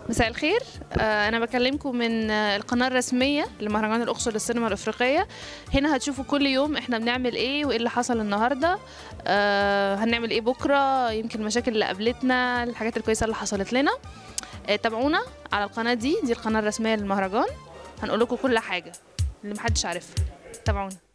مساء الخير آه، انا بكلمكم من آه، القناه الرسميه لمهرجان الاقصر للسينما الافريقيه هنا هتشوفوا كل يوم احنا بنعمل ايه وايه اللي حصل النهارده آه، هنعمل ايه بكره يمكن المشاكل اللي قابلتنا الحاجات الكويسه اللي حصلت لنا آه، تابعونا على القناه دي دي القناه الرسميه للمهرجان هنقول لكم كل حاجه اللي محدش عارفها تابعونا